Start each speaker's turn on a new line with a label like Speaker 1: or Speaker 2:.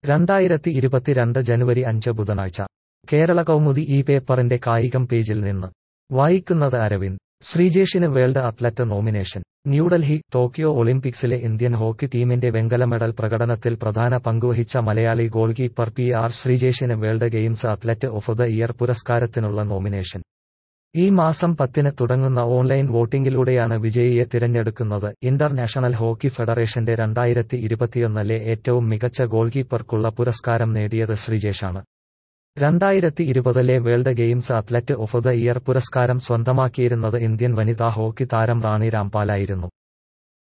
Speaker 1: രണ്ടായിരത്തി ഇരുപത്തിരണ്ട് ജനുവരി അഞ്ച് ബുധനാഴ്ച കേരള കൗമുദി ഈ പേപ്പറിന്റെ കായികം പേജിൽ നിന്ന് വായിക്കുന്നത് അരവിന്ദ് ശ്രീജേഷിന് world athlete nomination New Delhi Tokyo ഒളിമ്പിക്സിലെ ഇന്ത്യൻ ഹോക്കി ടീമിന്റെ വെങ്കല മെഡൽ പ്രകടനത്തിൽ പ്രധാന പങ്കുവഹിച്ച Malayali goalkeeper P R ശ്രീജേഷിന് world games athlete of the year പുരസ്കാരത്തിനുള്ള നോമിനേഷൻ ഈ മാസം പത്തിന് തുടങ്ങുന്ന ഓൺലൈൻ വോട്ടിംഗിലൂടെയാണ് വിജയിയെ തിരഞ്ഞെടുക്കുന്നത് ഇന്റർനാഷണൽ ഹോക്കി ഫെഡറേഷന്റെ രണ്ടായിരത്തി ഇരുപത്തിയൊന്നിലെ ഏറ്റവും മികച്ച ഗോൾ കീപ്പർക്കുള്ള പുരസ്കാരം നേടിയത് ശ്രീജേഷാണ് രണ്ടായിരത്തി ഇരുപതിലെ world games athlete of the year പുരസ്കാരം സ്വന്തമാക്കിയിരുന്നത് ഇന്ത്യൻ വനിതാ ഹോക്കി താരം റാണി രാംപാലായിരുന്നു